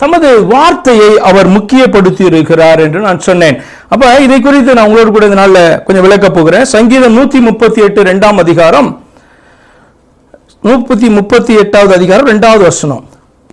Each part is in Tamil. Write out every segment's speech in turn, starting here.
தமது வார்த்தையை அவர் முக்கியப்படுத்தி இருக்கிறார் என்று நான் சொன்னேன் அப்ப இதை குறித்து நான் உங்களோடு கூட இந்த நாள்ல கொஞ்சம் விளக்க போகிறேன் சங்கீதம் நூத்தி முப்பத்தி எட்டு ரெண்டாம் அதிகாரம் நூத்தி முப்பத்தி எட்டாவது அதிகாரம் ரெண்டாவது வசனம்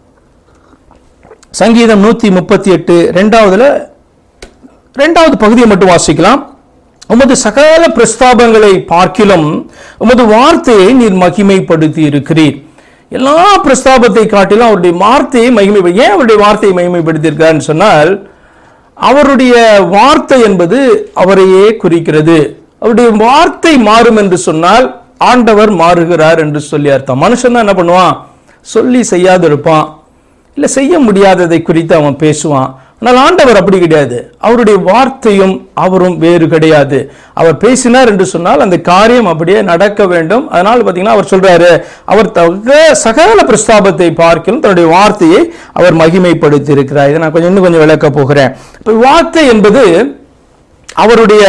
சங்கீதம் நூத்தி முப்பத்தி எட்டு ரெண்டாவதுல ரெண்டாவது பகுதியை மட்டும் வாசிக்கலாம் உமது சகல பிரஸ்தாபங்களை பார்க்கிலும் உமது வார்த்தையை நீர் மகிமைப்படுத்தி இருக்கிறீர் எல்லா பிரஸ்தாபத்தை காட்டிலும் அவருடைய வார்த்தையை மகிமை ஏன் அவருடைய வார்த்தையை மகிமைப்படுத்தி இருக்காருன்னு சொன்னால் அவருடைய வார்த்தை என்பது அவரையே குறிக்கிறது அவருடைய வார்த்தை மாறும் என்று சொன்னால் ஆண்டவர் மாறுகிறார் என்று சொல்லி அர்த்தம் மனுஷன் தான் என்ன பண்ணுவான் சொல்லி செய்யாது இருப்பான் இல்லை செய்ய முடியாததை குறித்து அவன் பேசுவான் ஆனால் ஆண்டவர் அப்படி கிடையாது அவருடைய வார்த்தையும் அவரும் வேறு கிடையாது அவர் பேசினார் என்று சொன்னால் அந்த காரியம் அப்படியே நடக்க வேண்டும் அதனால் பார்த்தீங்கன்னா அவர் சொல்றாரு அவர் தக சகல பிரஸ்தாபத்தை பார்க்கலும் தன்னுடைய வார்த்தையை அவர் மகிமைப்படுத்தி இருக்கிறார் இதை நான் கொஞ்சம் இன்னும் கொஞ்சம் விளக்க போகிறேன் இப்போ வார்த்தை என்பது அவருடைய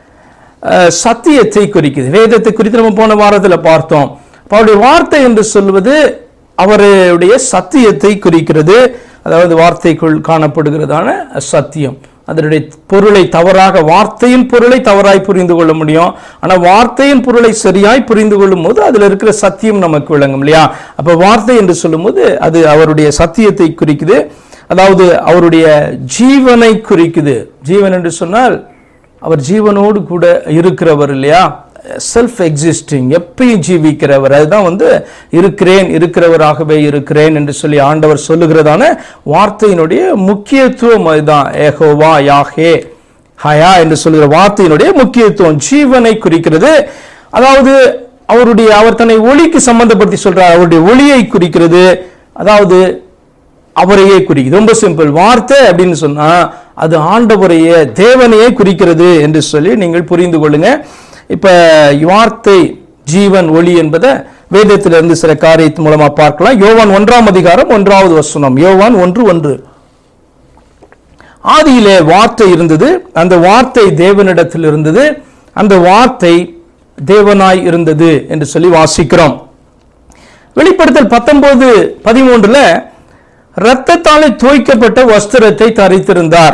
அஹ், சத்தியத்தை குறிக்குது வேதத்தை குறித்து நம்ம போன வாரத்தில் பார்த்தோம் அப்ப அவருடைய வார்த்தை என்று சொல்வது அவருடைய சத்தியத்தை குறிக்கிறது அதாவது வார்த்தைக்குள் காணப்படுகிறதான சத்தியம் அதனுடைய பொருளை தவறாக வார்த்தையின் பொருளை தவறாய் புரிந்து கொள்ள முடியும் ஆனால் வார்த்தையின் பொருளை சரியாய் புரிந்து கொள்ளும் போது அதில் இருக்கிற சத்தியம் நமக்கு விளங்கும் இல்லையா அப்போ வார்த்தை என்று சொல்லும்போது அது அவருடைய சத்தியத்தை குறிக்குது அதாவது அவருடைய ஜீவனை குறிக்குது ஜீவன் என்று சொன்னால் அவர் ஜீவனோடு கூட இருக்கிறவர் இல்லையா செல்ஃப் எக்ஸிஸ்டிங் எப்பயும் ஜீவிக்கிறவர் அதுதான் வந்து இருக்கிறேன் இருக்கிறவராகவே இருக்கிறேன் என்று சொல்லி ஆண்டவர் சொல்லுகிறதான வார்த்தையினுடைய முக்கியத்துவம் அதுதான் ஏகோவா யாஹே ஹயா என்று சொல்லுகிற வார்த்தையினுடைய முக்கியத்துவம் ஜீவனை குறிக்கிறது அதாவது அவருடைய அவர் தன்னை ஒளிக்கு சம்பந்தப்படுத்தி சொல்றார் அவருடைய ஒளியை குறிக்கிறது அதாவது அவரையே குறிக்குது ரொம்ப சிம்பிள் வார்த்தை அப்படின்னு சொன்னா அது ஆண்டவரையே தேவனையே குறிக்கிறது என்று சொல்லி நீங்கள் புரிந்து கொள்ளுங்க இப்ப வார்த்தை ஜீவன் ஒளி என்பதை வேதத்திலிருந்து சில காரியத்தின் மூலமா பார்க்கலாம் யோவான் ஒன்றாம் அதிகாரம் ஒன்றாவது வசனம் யோவான் ஒன்று ஒன்று ஆதியிலே வார்த்தை இருந்தது அந்த வார்த்தை தேவனிடத்தில் இருந்தது அந்த வார்த்தை தேவனாய் இருந்தது என்று சொல்லி வாசிக்கிறோம் வெளிப்படுத்தல் பத்தொன்பது பதிமூன்றுல இரத்தத்தாலே தோய்க்கப்பட்ட வஸ்திரத்தை தரித்திருந்தார்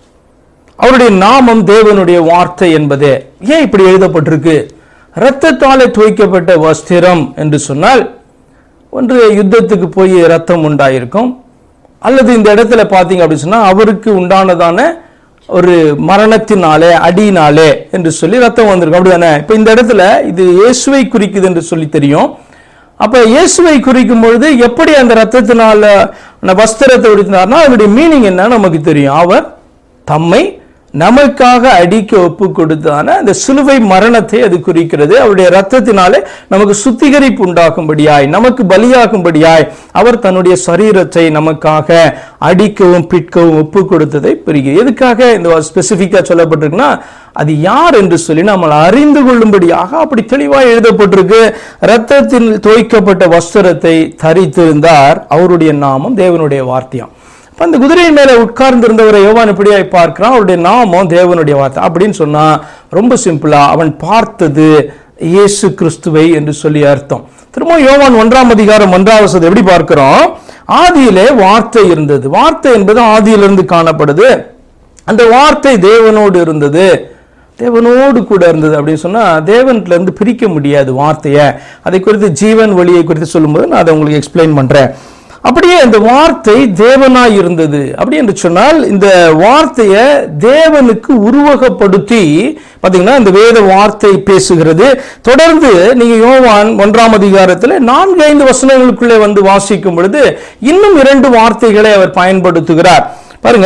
அவருடைய நாமம் தேவனுடைய வார்த்தை என்பதே ஏன் இப்படி எழுதப்பட்டிருக்கு இரத்தத்தாலே தோய்க்கப்பட்ட வஸ்திரம் என்று சொன்னால் ஒன்று யுத்தத்துக்கு போய் ரத்தம் உண்டாயிருக்கும் அல்லது இந்த இடத்துல பார்த்தீங்க அப்படின்னு சொன்னா அவருக்கு உண்டானதான ஒரு மரணத்தினாலே அடியினாலே என்று சொல்லி ரத்தம் வந்திருக்கும் அப்படிதானே இப்போ இந்த இடத்துல இது இயேசுவை குறிக்குது என்று சொல்லி தெரியும் அப்ப இயேசுவை குறிக்கும் பொழுது எப்படி அந்த ரத்தத்தினால அந்த வஸ்திரத்தை உடுத்தினார்னா அதனுடைய மீனிங் என்ன நமக்கு தெரியும் அவர் தம்மை நமக்காக அடிக்க ஒப்பு கொடுத்தான அந்த சிலுவை மரணத்தை அது குறிக்கிறது அவருடைய ரத்தத்தினாலே நமக்கு சுத்திகரிப்பு உண்டாகும்படியாய் நமக்கு பலியாகும்படியாய் அவர் தன்னுடைய சரீரத்தை நமக்காக அடிக்கவும் பிற்கவும் ஒப்பு கொடுத்ததை பிரிக்க எதுக்காக இந்த ஸ்பெசிஃபிக்காக சொல்லப்பட்டிருக்குன்னா அது யார் என்று சொல்லி நம்ம அறிந்து கொள்ளும்படியாக அப்படி தெளிவாக எழுதப்பட்டிருக்கு ரத்தத்தில் தோய்க்கப்பட்ட வஸ்திரத்தை தரித்திருந்தார் அவருடைய நாமம் தேவனுடைய வார்த்தையாம் அப்ப அந்த குதிரையின் மேல உட்கார்ந்து இருந்தவரை யோவான் இப்படியாய் பார்க்கிறான் அவருடைய நாமம் தேவனுடைய வார்த்தை அப்படின்னு சொன்னா ரொம்ப சிம்பிளா அவன் பார்த்தது இயேசு கிறிஸ்துவை என்று சொல்லி அர்த்தம் திரும்ப யோவான் ஒன்றாம் அதிகாரம் ஒன்றாம் வசதி எப்படி பார்க்கிறோம் ஆதியிலே வார்த்தை இருந்தது வார்த்தை என்பது ஆதியிலிருந்து காணப்படுது அந்த வார்த்தை தேவனோடு இருந்தது தேவனோடு கூட இருந்தது அப்படின்னு சொன்னா தேவன்ல இருந்து பிரிக்க முடியாது வார்த்தையை அதை குறித்து ஜீவன் வழியை குறித்து சொல்லும்போது நான் அதை உங்களுக்கு எக்ஸ்பிளைன் பண்றேன் அப்படியே அந்த வார்த்தை தேவனாய் இருந்தது அப்படி என்று சொன்னால் இந்த வார்த்தையை தேவனுக்கு உருவகப்படுத்தி பாத்தீங்கன்னா இந்த வேத வார்த்தை பேசுகிறது தொடர்ந்து நீங்க யோவான் ஒன்றாம் அதிகாரத்தில் நான்கு ஐந்து வசனங்களுக்குள்ளே வந்து வாசிக்கும் பொழுது இன்னும் இரண்டு வார்த்தைகளை அவர் பயன்படுத்துகிறார் பாருங்க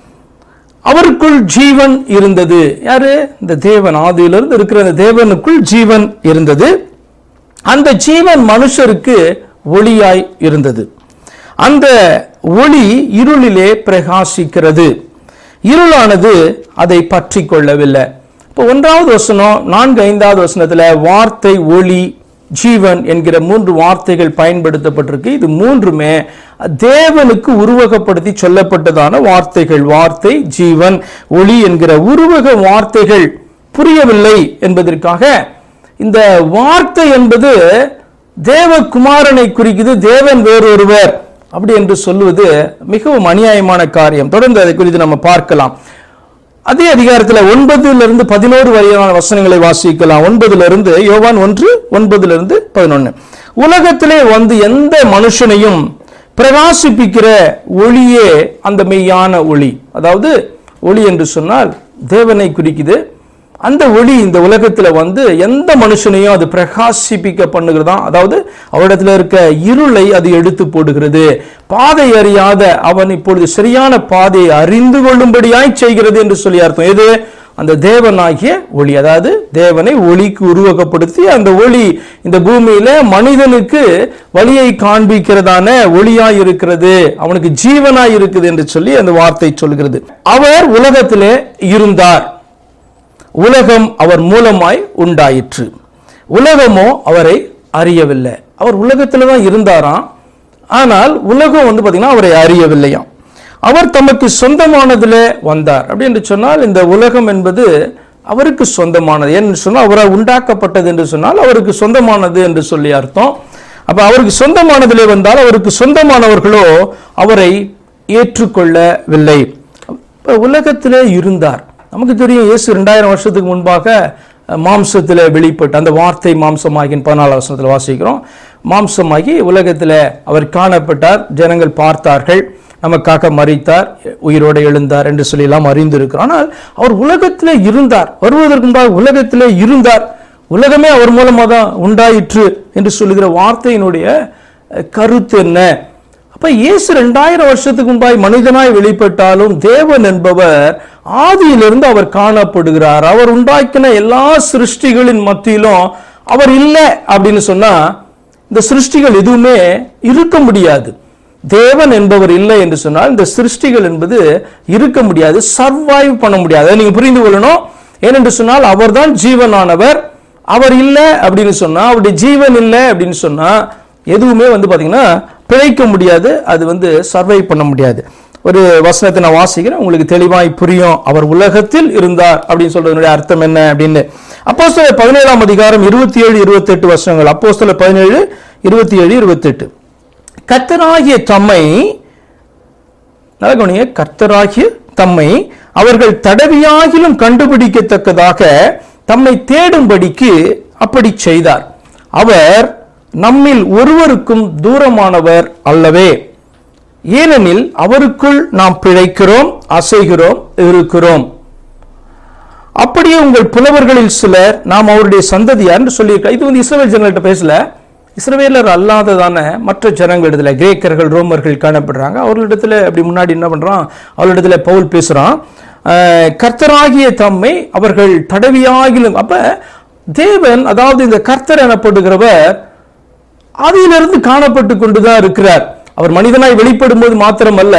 அவருக்குள் ஜீவன் இருந்தது யாரு இந்த தேவன் ஆதியிலிருந்து இருக்கிற அந்த தேவனுக்குள் ஜீவன் இருந்தது அந்த ஜீவன் மனுஷருக்கு ஒளியாய் இருந்தது அந்த ஒளி இருளிலே பிரகாசிக்கிறது இருளானது அதை பற்றி கொள்ளவில்லை இப்போ ஒன்றாவது வசனம் நான்கு ஐந்தாவது வசனத்துல வார்த்தை ஒளி ஜீவன் என்கிற மூன்று வார்த்தைகள் பயன்படுத்தப்பட்டிருக்கு இது மூன்றுமே தேவனுக்கு உருவகப்படுத்தி சொல்லப்பட்டதான வார்த்தைகள் வார்த்தை ஜீவன் ஒளி என்கிற உருவக வார்த்தைகள் புரியவில்லை என்பதற்காக இந்த வார்த்தை என்பது தேவகுமாரனை குறிக்குது தேவன் வேறொருவர் அப்படி என்று சொல்லுவது மிகவும் அநியாயமான காரியம் தொடர்ந்து அதை குறித்து நம்ம பார்க்கலாம் அதே அதிகாரத்துல ஒன்பதுல இருந்து பதினோரு வரையான வசனங்களை வாசிக்கலாம் ஒன்பதுல இருந்து யோவான் ஒன்று ஒன்பதுல இருந்து பதினொன்னு உலகத்திலே வந்து எந்த மனுஷனையும் பிரகாசிப்பிக்கிற ஒளியே அந்த மெய்யான ஒளி அதாவது ஒளி என்று சொன்னால் தேவனை குறிக்குது அந்த ஒளி இந்த உலகத்துல வந்து எந்த மனுஷனையும் அது பிரகாசிப்பிக்க பண்ணுகிறதாம் அதாவது அவரிடத்துல இருக்க இருளை அது எடுத்து போடுகிறது பாதை அறியாத அவன் இப்பொழுது சரியான பாதையை அறிந்து கொள்ளும்படியாய் செய்கிறது என்று சொல்லி அர்த்தம் எது அந்த தேவனாகிய ஒளி அதாவது தேவனை ஒளிக்கு உருவகப்படுத்தி அந்த ஒளி இந்த பூமியில மனிதனுக்கு வழியை காண்பிக்கிறதான ஒளியாய் இருக்கிறது அவனுக்கு ஜீவனாய் இருக்குது என்று சொல்லி அந்த வார்த்தை சொல்கிறது அவர் உலகத்திலே இருந்தார் உலகம் அவர் மூலமாய் உண்டாயிற்று உலகமோ அவரை அறியவில்லை அவர் உலகத்தில் தான் இருந்தாராம் ஆனால் உலகம் வந்து பார்த்தீங்கன்னா அவரை அறியவில்லையாம் அவர் தமக்கு சொந்தமானதில் வந்தார் அப்படி என்று சொன்னால் இந்த உலகம் என்பது அவருக்கு சொந்தமானது என்று சொன்னால் அவரால் உண்டாக்கப்பட்டது என்று சொன்னால் அவருக்கு சொந்தமானது என்று சொல்லி அர்த்தம் அப்ப அவருக்கு சொந்தமானதிலே வந்தால் அவருக்கு சொந்தமானவர்களோ அவரை ஏற்றுக்கொள்ளவில்லை அப்ப உலகத்திலே இருந்தார் நமக்கு தெரியும் இயேசு ரெண்டாயிரம் வருஷத்துக்கு முன்பாக அஹ், மாம்சத்திலே வெளிப்பட்டு அந்த வார்த்தை மாம்சமாகி பதினாலாம் வசனத்தில் வாசிக்கிறோம் மாம்சமாகி உலகத்தில் அவர் காணப்பட்டார் ஜனங்கள் பார்த்தார்கள் நமக்காக மறித்தார் உயிரோடு எழுந்தார் என்று சொல்லி எல்லாம் அறிந்திருக்கிறோம் ஆனால் அவர் உலகத்திலே இருந்தார் வருவதற்கு முன்பாக உலகத்திலே இருந்தார் உலகமே அவர் மூலமாக தான் உண்டாயிற்று என்று சொல்லுகிற வார்த்தையினுடைய அஹ், கருத்து என்ன அப்ப இயேசு ரெண்டாயிரம் வருஷத்துக்கு முன்பாய் மனிதனாய் வெளிப்பட்டாலும் தேவன் என்பவர் ஆதியிலிருந்து அவர் காணப்படுகிறார் அவர் உண்டாக்கின எல்லா சிருஷ்டிகளின் மத்தியிலும் அவர் இல்லை அப்படின்னு சொன்னா இந்த சிருஷ்டிகள் எதுவுமே இருக்க முடியாது தேவன் என்பவர் இல்லை என்று சொன்னால் இந்த சிருஷ்டிகள் என்பது இருக்க முடியாது சர்வைவ் பண்ண முடியாது அதை நீங்க புரிந்து கொள்ளணும் ஏனென்று சொன்னால் அவர்தான் ஜீவனானவர் அவர் இல்லை அப்படின்னு சொன்னா அவருடைய ஜீவன் இல்லை அப்படின்னு சொன்னா எதுவுமே வந்து பாத்தீங்கன்னா பிழைக்க முடியாது அது வந்து சர்வை பண்ண முடியாது ஒரு வசனத்தை நான் வாசிக்கிறேன் உங்களுக்கு தெளிவாய் புரியும் அவர் உலகத்தில் இருந்தார் அப்படின்னு சொல்றதுனுடைய அர்த்தம் என்ன அப்படின்னு அப்போஸ்தலர் பதினேழாம் அதிகாரம் இருபத்தி ஏழு இருபத்தி எட்டு வருஷங்கள் அப்போஸ்தலர் பதினேழு இருபத்தி ஏழு இருபத்தெட்டு கத்தராகிய தம்மை நல்ல கவனிங்க கர்த்தராகிய தம்மை அவர்கள் தடவியாகிலும் கண்டுபிடிக்கத்தக்கதாக தம்மை தேடும்படிக்கு அப்படி செய்தார் அவர் நம்மில் ஒருவருக்கும் தூரமானவர் அல்லவே ஏனெனில் அவருக்குள் நாம் பிழைக்கிறோம் அசைகிறோம் இருக்கிறோம் அப்படியே உங்கள் புலவர்களில் சிலர் நாம் அவருடைய சந்ததியார் என்று சொல்லியிருக்க இது வந்து இஸ்ரவேல் ஜனங்கள்ட்ட பேசல இஸ்ரவேலர் அல்லாததான மற்ற ஜனங்களிடத்துல கிரேக்கர்கள் ரோமர்கள் காணப்படுறாங்க அவர்களிடத்துல அப்படி முன்னாடி என்ன பண்றான் அவர்களிடத்துல பவுல் பேசுறான் அஹ், கர்த்தராகிய தம்மை அவர்கள் தடவியாகிலும் அப்ப தேவன் அதாவது இந்த கர்த்தர் எனப்படுகிறவர் ஆதியிலிருந்து காணப்பட்டு கொண்டுதான் இருக்கிறார் அவர் மனிதனாய் வெளிப்படும் போது மாத்திரமல்ல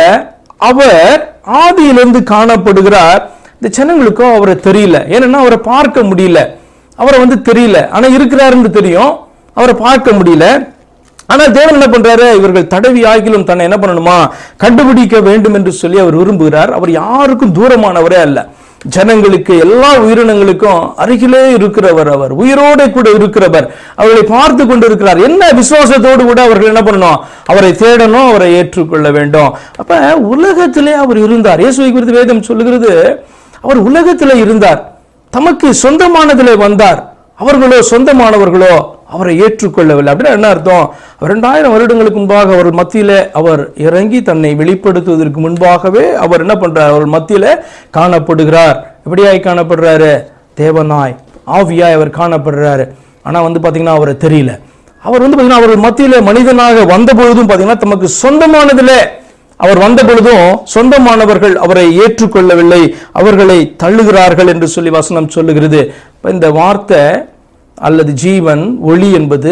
அவர் ஆதியிலிருந்து காணப்படுகிறார் இந்த ஜனங்களுக்கும் அவரை தெரியல ஏன்னா அவரை பார்க்க முடியல அவரை வந்து தெரியல ஆனா இருக்கிறாருன்னு தெரியும் அவரை பார்க்க முடியல ஆனா தேவன் என்ன பண்றாரு இவர்கள் தடவி ஆகிலும் தன்னை என்ன பண்ணணுமா கண்டுபிடிக்க வேண்டும் என்று சொல்லி அவர் விரும்புகிறார் அவர் யாருக்கும் தூரமானவரே அல்ல ஜனங்களுக்கு எல்லா உயிரினங்களுக்கும் அருகிலே இருக்கிறவர் அவர் உயிரோட கூட இருக்கிறவர் அவர்களை பார்த்து கொண்டு இருக்கிறார் என்ன விசுவாசத்தோடு கூட அவர்கள் என்ன பண்ணணும் அவரை தேடணும் அவரை ஏற்றுக்கொள்ள வேண்டும் அப்ப உலகத்திலே அவர் இருந்தார் இயேசுவை குறித்து வேதம் சொல்லுகிறது அவர் உலகத்திலே இருந்தார் தமக்கு சொந்தமானதிலே வந்தார் அவர்களோ சொந்தமானவர்களோ அவரை ஏற்றுக்கொள்ளவில்லை அப்படின்னா என்ன அர்த்தம் ரெண்டாயிரம் வருடங்களுக்கு முன்பாக அவர் மத்தியில அவர் இறங்கி தன்னை வெளிப்படுத்துவதற்கு முன்பாகவே அவர் என்ன பண்றார் அவர் மத்தியில காணப்படுகிறார் எப்படியாய் காணப்படுறாரு தேவனாய் ஆவியாய் அவர் காணப்படுறாரு ஆனா வந்து பாத்தீங்கன்னா அவரை தெரியல அவர் வந்து பாத்தீங்கன்னா அவர் மத்தியில மனிதனாக வந்த பொழுதும் பாத்தீங்கன்னா தமக்கு சொந்தமானதிலே அவர் வந்த பொழுதும் சொந்தமானவர்கள் அவரை ஏற்றுக்கொள்ளவில்லை அவர்களை தள்ளுகிறார்கள் என்று சொல்லி வசனம் சொல்லுகிறது இப்ப இந்த வார்த்தை அல்லது ஜீவன் ஒளி என்பது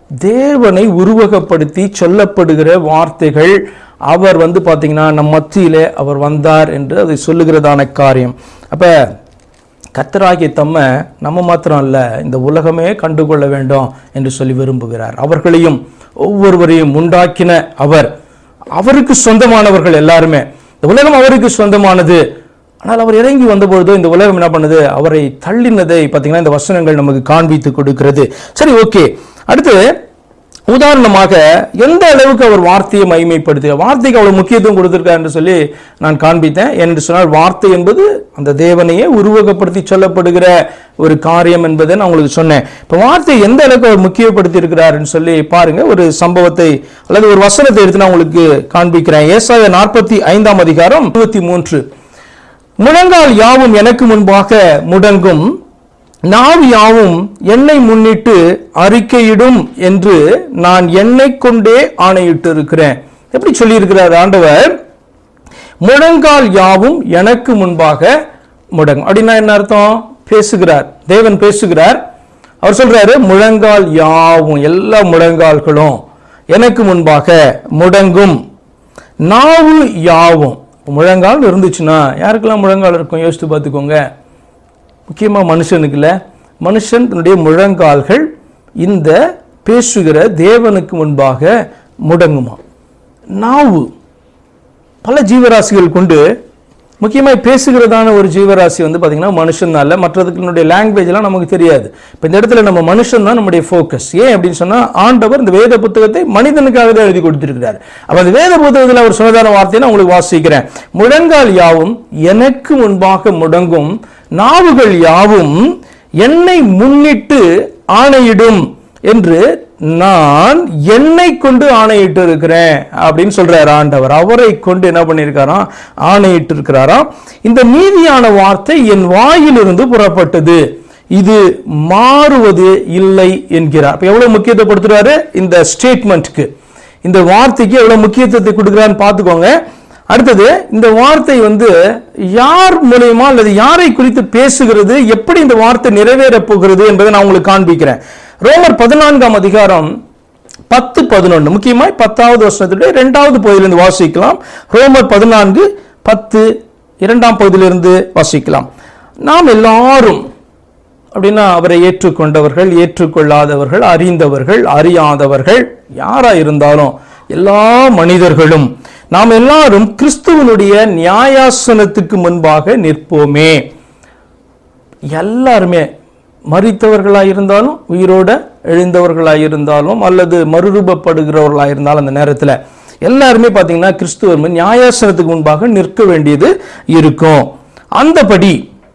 தேவனை உருவகப்படுத்தி சொல்லப்படுகிற வார்த்தைகள் அவர் வந்து பாத்தீங்கன்னா நம் மத்தியிலே அவர் வந்தார் என்று அதை சொல்லுகிறதான காரியம் அப்ப கத்தராகிய தம்ம நம்ம மாத்திரம் அல்ல இந்த உலகமே கண்டுகொள்ள வேண்டும் என்று சொல்லி விரும்புகிறார் அவர்களையும் ஒவ்வொருவரையும் உண்டாக்கின அவர் அவருக்கு சொந்தமானவர்கள் எல்லாருமே இந்த உலகம் அவருக்கு சொந்தமானது ஆனால் அவர் இறங்கி வந்தபொழுது இந்த உலகம் என்ன பண்ணுது அவரை தள்ளினதை பார்த்தீங்கன்னா இந்த வசனங்கள் நமக்கு காண்பித்து கொடுக்கிறது சரி ஓகே அடுத்து உதாரணமாக எந்த அளவுக்கு அவர் வார்த்தையை மகிமைப்படுத்தி வார்த்தைக்கு அவ்வளவு முக்கியத்துவம் கொடுத்திருக்கார் என்று சொல்லி நான் காண்பித்தேன் என்று சொன்னால் வார்த்தை என்பது அந்த தேவனையே உருவகப்படுத்தி சொல்லப்படுகிற ஒரு காரியம் என்பதை நான் உங்களுக்கு சொன்னேன் இப்போ வார்த்தை எந்த அளவுக்கு அவர் முக்கியப்படுத்தி இருக்கிறாருன்னு சொல்லி பாருங்க ஒரு சம்பவத்தை அல்லது ஒரு வசனத்தை எடுத்து நான் உங்களுக்கு காண்பிக்கிறேன் ஏசாய நாற்பத்தி ஐந்தாம் அதிகாரம் இருபத்தி மூன்று முழங்கால் யாவும் எனக்கு முன்பாக முடங்கும் நாவு யாவும் என்னை முன்னிட்டு அறிக்கையிடும் என்று நான் என்னை கொண்டே ஆணையிட்டு இருக்கிறேன் எப்படி சொல்லியிருக்கிறார் ஆண்டவர் முழங்கால் யாவும் எனக்கு முன்பாக முடங்கும் அப்படின்னா என்ன அர்த்தம் பேசுகிறார் தேவன் பேசுகிறார் அவர் சொல்றாரு முழங்கால் யாவும் எல்லா முழங்கால்களும் எனக்கு முன்பாக முடங்கும் நாவு யாவும் முழங்கால் இருந்துச்சுன்னா யாருக்கெல்லாம் முழங்கால் இருக்கும் யோசித்து பார்த்துக்கோங்க முக்கியமாக மனுஷனுக்குல மனுஷன் தன்னுடைய முழங்கால்கள் இந்த பேசுகிற தேவனுக்கு முன்பாக முடங்குமா நாவு பல ஜீவராசிகள் கொண்டு முக்கியமாக பேசுகிறதான ஒரு ஜீவராசி வந்து பார்த்தீங்கன்னா மனுஷன் தான் இல்லை மற்றதுக்களுடைய லாங்குவேஜ்லாம் நமக்கு தெரியாது இப்போ இந்த இடத்துல நம்ம மனுஷன் தான் நம்முடைய ஃபோக்கஸ் ஏன் அப்படின்னு சொன்னால் ஆண்டவர் இந்த வேத புத்தகத்தை மனிதனுக்காக தான் எழுதி கொடுத்திருக்கிறார் அப்போ அந்த வேத புத்தகத்தில் அவர் சொன்னதான வார்த்தையை நான் உங்களுக்கு வாசிக்கிறேன் முழங்கால் யாவும் எனக்கு முன்பாக முடங்கும் நாவுகள் யாவும் என்னை முன்னிட்டு ஆணையிடும் என்று நான் என்னை கொண்டு ஆணையிட்டு இருக்கிறேன் அப்படின்னு சொல்றாரு ஆண்டவர் அவரை கொண்டு என்ன பண்ணியிருக்காராம் ஆணையிட்டு இருக்கிறாராம் இந்த நீதியான வார்த்தை என் வாயிலிருந்து புறப்பட்டது இது மாறுவது இல்லை என்கிறார் அப்ப எவ்வளவு முக்கியத்துவப்படுத்துறாரு இந்த ஸ்டேட்மெண்ட்க்கு இந்த வார்த்தைக்கு எவ்வளவு முக்கியத்துவத்தை கொடுக்குறான்னு பார்த்துக்கோங்க அடுத்தது இந்த வார்த்தை வந்து யார் மூலியமா அல்லது யாரை குறித்து பேசுகிறது எப்படி இந்த வார்த்தை நிறைவேறப் போகிறது என்பதை நான் உங்களுக்கு காண்பிக்கிறேன் ரோமர் பதினான்காம் அதிகாரம் பத்து பதினொன்று முக்கியமாய் பத்தாவது வருஷத்துடைய இரண்டாவது பகுதியிலிருந்து வாசிக்கலாம் ரோமர் பதினான்கு பத்து இரண்டாம் பகுதியிலிருந்து வாசிக்கலாம் நாம் எல்லாரும் அப்படின்னா அவரை ஏற்றுக்கொண்டவர்கள் ஏற்றுக்கொள்ளாதவர்கள் அறிந்தவர்கள் அறியாதவர்கள் யாரா இருந்தாலும் எல்லா மனிதர்களும் நாம் எல்லாரும் கிறிஸ்துவனுடைய நியாயாசனத்துக்கு முன்பாக நிற்போமே எல்லாருமே மறித்தவர்களாக இருந்தாலும் உயிரோட எழுந்தவர்களாக இருந்தாலும் அல்லது மறுரூபப்படுகிறவர்களாக இருந்தாலும் அந்த நேரத்தில் எல்லாருமே பார்த்தீங்கன்னா கிறிஸ்துவர் முன் நியாயாசனத்துக்கு முன்பாக நிற்க வேண்டியது இருக்கும் அந்தபடி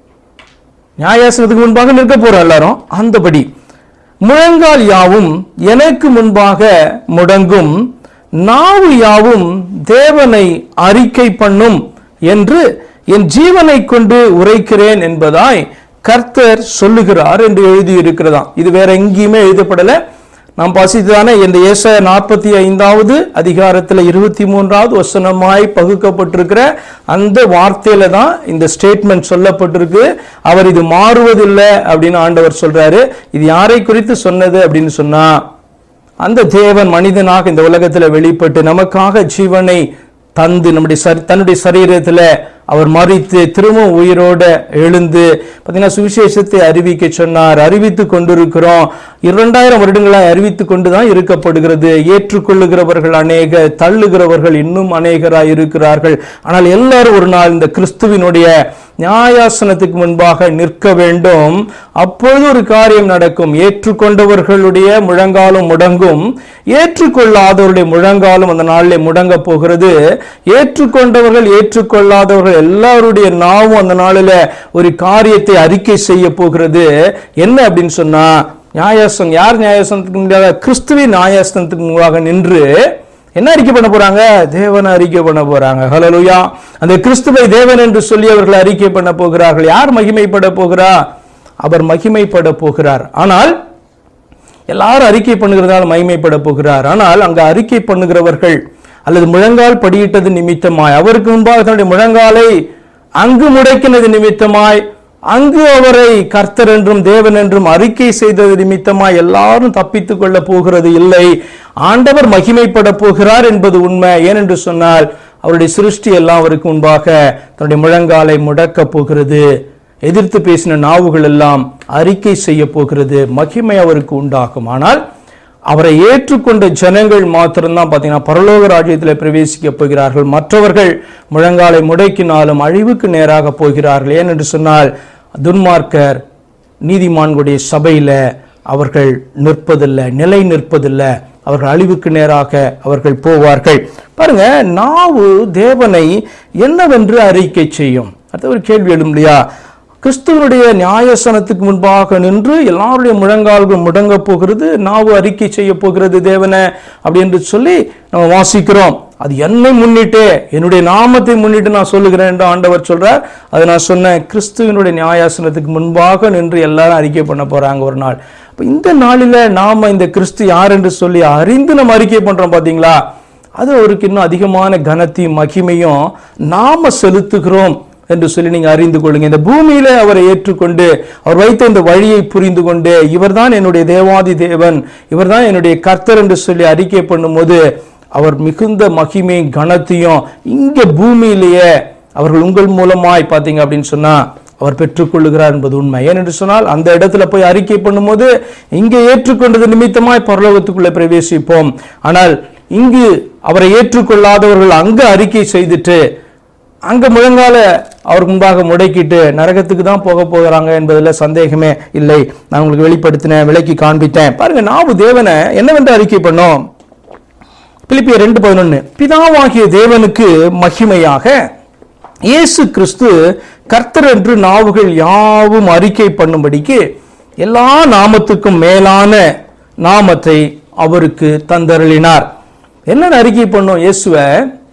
நியாயாசனத்துக்கு முன்பாக நிற்க போறோம் எல்லாரும் அந்தபடி முழங்கால் யாவும் எனக்கு முன்பாக முடங்கும் நாவு யாவும் தேவனை அறிக்கை பண்ணும் என்று என் ஜீவனை கொண்டு உரைக்கிறேன் என்பதாய் கர்த்தர் சொல்லுகிறார் என்று எழுதி இருக்கிறதாம் இது வேற எங்கேயுமே எழுதப்படல நாம் பசித்தானே இந்த ஏசாய நாற்பத்தி ஐந்தாவது அதிகாரத்தில் இருபத்தி மூன்றாவது வசனமாய் பகுக்கப்பட்டிருக்கிற அந்த வார்த்தையில தான் இந்த ஸ்டேட்மெண்ட் சொல்லப்பட்டிருக்கு அவர் இது மாறுவதில்லை அப்படின்னு ஆண்டவர் சொல்றாரு இது யாரை குறித்து சொன்னது அப்படின்னு சொன்னா அந்த தேவன் மனிதனாக இந்த உலகத்தில் வெளிப்பட்டு நமக்காக ஜீவனை தந்து நம்முடைய சரி தன்னுடைய சரீரத்தில் அவர் மறித்து திரும்ப உயிரோட எழுந்து பார்த்தீங்கன்னா சுவிசேஷத்தை அறிவிக்க சொன்னார் அறிவித்து கொண்டிருக்கிறோம் இரண்டாயிரம் வருடங்களாய் அறிவித்து கொண்டு தான் இருக்கப்படுகிறது ஏற்றுக்கொள்ளுகிறவர்கள் அநேக தள்ளுகிறவர்கள் இன்னும் அநேகராய் இருக்கிறார்கள் ஆனால் எல்லாரும் ஒரு நாள் இந்த கிறிஸ்துவினுடைய நியாயாசனத்துக்கு முன்பாக நிற்க வேண்டும் அப்பொழுது ஒரு காரியம் நடக்கும் ஏற்றுக்கொண்டவர்களுடைய முழங்காலும் முடங்கும் ஏற்றுக்கொள்ளாதவருடைய முழங்காலும் அந்த நாளிலே முடங்க போகிறது ஏற்றுக்கொண்டவர்கள் ஏற்றுக்கொள்ளாதவர்கள் எல்லாருடைய நாவும் அந்த நாளில் ஒரு காரியத்தை அறிக்கை செய்ய போகிறது என்ன அப்படின்னு சொன்னா நியாயாசனம் யார் நியாயாசனத்துக்கு முன்பாக கிறிஸ்துவின் நியாயாசனத்துக்கு முன்பாக நின்று என்ன அறிக்கை பண்ண போறாங்க தேவனை அறிக்கை பண்ண போறாங்க ஹலலுயா அந்த கிறிஸ்துவை தேவன் என்று சொல்லி அவர்கள் அறிக்கை பண்ண போகிறார்கள் யார் மகிமைப்பட போகிறா அவர் மகிமைப்பட போகிறார் ஆனால் எல்லாரும் அறிக்கை பண்ணுகிறதால் மகிமைப்பட போகிறார் ஆனால் அங்க அறிக்கை பண்ணுகிறவர்கள் அல்லது முழங்கால் படியிட்டது நிமித்தமாய் அவருக்கு முன்பாக தன்னுடைய முழங்காலை அங்கு முடக்கினது நிமித்தமாய் அங்கு அவரை கர்த்தர் என்றும் தேவன் என்றும் அறிக்கை செய்தது நிமித்தமாய் எல்லாரும் தப்பித்துக் கொள்ள போகிறது இல்லை ஆண்டவர் மகிமைப்பட போகிறார் என்பது உண்மை ஏனென்று சொன்னால் அவருடைய சிருஷ்டி எல்லாம் அவருக்கு முன்பாக தன்னுடைய முழங்காலை முடக்கப் போகிறது எதிர்த்து பேசின நாவுகள் எல்லாம் அறிக்கை செய்ய போகிறது மகிமை அவருக்கு உண்டாகும் ஆனால் அவரை ஏற்றுக்கொண்ட ஜனங்கள் மாத்திரம்தான் பார்த்தீங்கன்னா பரலோக ராஜ்யத்தில் பிரவேசிக்க போகிறார்கள் மற்றவர்கள் முழங்காலை முடக்கினாலும் அழிவுக்கு நேராக போகிறார்கள் ஏனென்று சொன்னால் துன்மார்க்கர் நீதிமான்களுடைய சபையில் அவர்கள் நிற்பதில்லை நிலை நிற்பதில்லை அவர்கள் அழிவுக்கு நேராக அவர்கள் போவார்கள் பாருங்க நாவு தேவனை என்னவென்று அறிக்கை செய்யும் அடுத்த ஒரு கேள்வி எழும் இல்லையா கிறிஸ்துவனுடைய நியாயசனத்துக்கு முன்பாக நின்று எல்லாருடைய முழங்கால்கள் முடங்க போகிறது நாவு அறிக்கை செய்ய போகிறது தேவனை அப்படி என்று சொல்லி நம்ம வாசிக்கிறோம் அது என்னை முன்னிட்டு என்னுடைய நாமத்தை முன்னிட்டு நான் சொல்லுகிறேன் என்று ஆண்டவர் சொல்றார் அதை நான் சொன்னேன் கிறிஸ்துவனுடைய நியாயாசனத்துக்கு முன்பாக நின்று எல்லாரும் அறிக்கை பண்ண போறாங்க ஒரு நாள் அப்ப இந்த நாளில நாம இந்த கிறிஸ்து யார் என்று சொல்லி அறிந்து நம்ம அறிக்கை பண்றோம் பாத்தீங்களா அது அவருக்கு இன்னும் அதிகமான கனத்தையும் மகிமையும் நாம செலுத்துகிறோம் என்று சொல்லி நீங்க அறிந்து கொள்ளுங்க இந்த பூமியில அவரை ஏற்றுக்கொண்டு அவர் வைத்த இந்த வழியை புரிந்து கொண்டு இவர்தான் என்னுடைய தேவாதி தேவன் இவர்தான் என்னுடைய கர்த்தர் என்று சொல்லி அறிக்கை பண்ணும்போது அவர் மிகுந்த மகிமையும் கனத்தையும் இங்க பூமியிலேயே அவர்கள் உங்கள் மூலமாய் பார்த்தீங்க அப்படின்னு சொன்னா அவர் பெற்றுக்கொள்ளுகிறார் என்பது உண்மை ஏனென்று சொன்னால் அந்த இடத்துல போய் அறிக்கை பண்ணும்போது இங்கே ஏற்றுக்கொண்டது நிமித்தமாய் பரலோகத்துக்குள்ளே பிரவேசிப்போம் ஆனால் இங்கு அவரை ஏற்றுக்கொள்ளாதவர்கள் அங்க அறிக்கை செய்துட்டு அங்க முழங்கால அவருக்கு முன்பாக முடக்கிட்டு நரகத்துக்கு தான் போக போகிறாங்க என்பதில் சந்தேகமே இல்லை நான் உங்களுக்கு வெளிப்படுத்தினேன் விலைக்கு காண்பித்தேன் பாருங்க நாவு தேவனை என்னவென்று அறிக்கை பண்ணோம் பிலிப்பியர் ரெண்டு பதினொன்னு பிதாவாகிய தேவனுக்கு மகிமையாக இயேசு கிறிஸ்து கர்த்தர் என்று நாவுகள் யாவும் அறிக்கை பண்ணும்படிக்கு எல்லா நாமத்துக்கும் மேலான நாமத்தை அவருக்கு தந்தருளினார் என்ன அறிக்கை பண்ணோம் இயேசுவை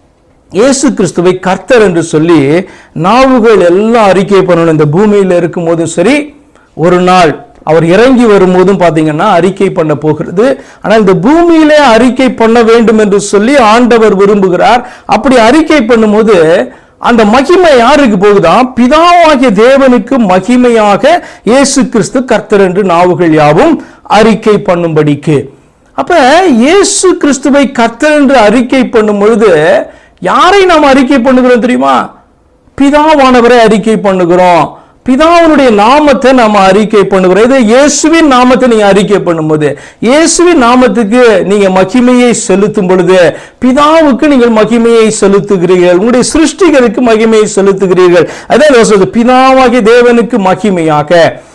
இயேசு கிறிஸ்துவை கர்த்தர் என்று சொல்லி நாவுகள் எல்லாம் அறிக்கை பண்ணணும் இந்த பூமியில் இருக்கும் போதும் சரி ஒரு நாள் அவர் இறங்கி வரும்போதும் பாத்தீங்கன்னா அறிக்கை பண்ண போகிறது ஆனால் இந்த பூமியிலே அறிக்கை பண்ண வேண்டும் என்று சொல்லி ஆண்டவர் விரும்புகிறார் அப்படி அறிக்கை பண்ணும்போது அந்த மகிமை யாருக்கு போகுதாம் பிதாவாகிய தேவனுக்கு மகிமையாக இயேசு கிறிஸ்து கர்த்தர் என்று நாவுகள் யாவும் அறிக்கை பண்ணும்படிக்கு அப்ப இயேசு கிறிஸ்துவை கர்த்தர் என்று அறிக்கை பண்ணும் பொழுது யாரை நாம் அறிக்கை பண்ணுகிறோம் தெரியுமா பிதாவானவரை அறிக்கை பண்ணுகிறோம் பிதாவினுடைய நாமத்தை நாம அறிக்கை பண்ணுகிறோம் இது இயேசுவின் நாமத்தை நீங்க அறிக்கை பண்ணும்போது இயேசுவின் நாமத்துக்கு நீங்க மகிமையை செலுத்தும் பொழுது பிதாவுக்கு நீங்கள் மகிமையை செலுத்துகிறீர்கள் உங்களுடைய சிருஷ்டிகருக்கு மகிமையை செலுத்துகிறீர்கள் அதே சொல்றது பிதாவாகிய தேவனுக்கு மகிமையாக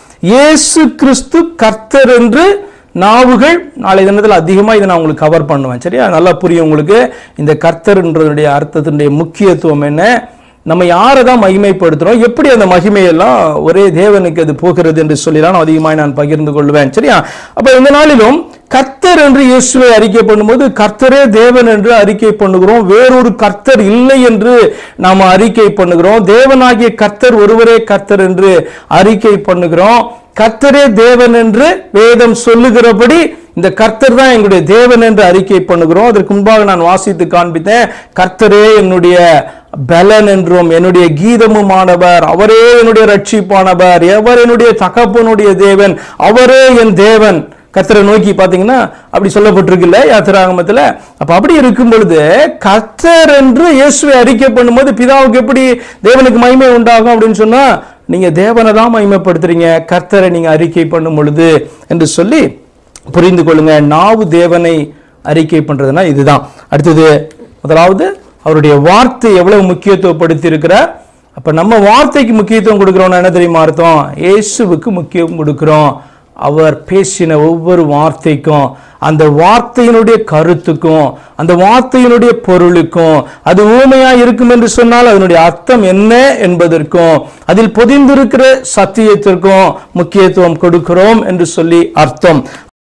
இயேசு கிறிஸ்து கர்த்தர் என்று நாவுகள் நாளை தினத்தில் அதிகமாக இதை நான் உங்களுக்கு கவர் பண்ணுவேன் சரியா நல்லா புரியும் உங்களுக்கு இந்த கர்த்தர்ன்றதுடைய அர்த்தத்தினுடைய முக்கியத்துவம் என்ன நம்ம யாரை தான் மகிமைப்படுத்துறோம் எப்படி அந்த மகிமையெல்லாம் ஒரே தேவனுக்கு அது போகிறது என்று சொல்லிலாம் நான் அதிகமாக நான் பகிர்ந்து கொள்வேன் சரியா அப்ப இந்த நாளிலும் கர்த்தர் என்று இயேசுவை அறிக்கை பண்ணும்போது கர்த்தரே தேவன் என்று அறிக்கை பண்ணுகிறோம் வேறொரு கர்த்தர் இல்லை என்று நாம் அறிக்கை பண்ணுகிறோம் தேவனாகிய கர்த்தர் ஒருவரே கர்த்தர் என்று அறிக்கை பண்ணுகிறோம் கர்த்தரே தேவன் என்று வேதம் சொல்லுகிறபடி இந்த கர்த்தர் தான் எங்களுடைய தேவன் என்று அறிக்கை பண்ணுகிறோம் அதற்கு முன்பாக நான் வாசித்து காண்பித்தேன் கர்த்தரே என்னுடைய பலன் என்றும் என்னுடைய கீதமுமானவர் அவரே என்னுடைய ரட்சிப்பானவர் எவர் என்னுடைய தகப்பனுடைய தேவன் அவரே என் தேவன் கர்த்தரை நோக்கி பாத்தீங்கன்னா அப்படி சொல்லப்பட்டிருக்குல்ல யாத்திராகமத்துல அப்ப அப்படி இருக்கும் பொழுது கர்த்தர் என்று இயேசுவை அறிக்கை பண்ணும்போது பிதாவுக்கு எப்படி தேவனுக்கு மகிமை உண்டாகும் அப்படின்னு சொன்னா நீங்க தேவனை தான் மகிமைப்படுத்துறீங்க கர்த்தரை நீங்க அறிக்கை பண்ணும் பொழுது என்று சொல்லி புரிந்து கொள்ளுங்க நாவு தேவனை அறிக்கை பண்றதுன்னா இதுதான் அடுத்தது முதலாவது அவருடைய வார்த்தை எவ்வளவு முக்கியத்துவப்படுத்தி இருக்கிறார் அப்ப நம்ம வார்த்தைக்கு முக்கியத்துவம் கொடுக்கிறோம்னா என்ன தெரியுமா அர்த்தம் இயேசுவுக்கு முக்கியம் கொடுக்கிறோம் அவர் பேசின ஒவ்வொரு வார்த்தைக்கும் அந்த வார்த்தையினுடைய கருத்துக்கும் அந்த வார்த்தையினுடைய பொருளுக்கும் அது ஊமையா இருக்கும் என்று சொன்னால் அதனுடைய அர்த்தம் என்ன என்பதற்கும் அதில் பொதிந்திருக்கிற சத்தியத்திற்கும் முக்கியத்துவம் கொடுக்கிறோம் என்று சொல்லி அர்த்தம்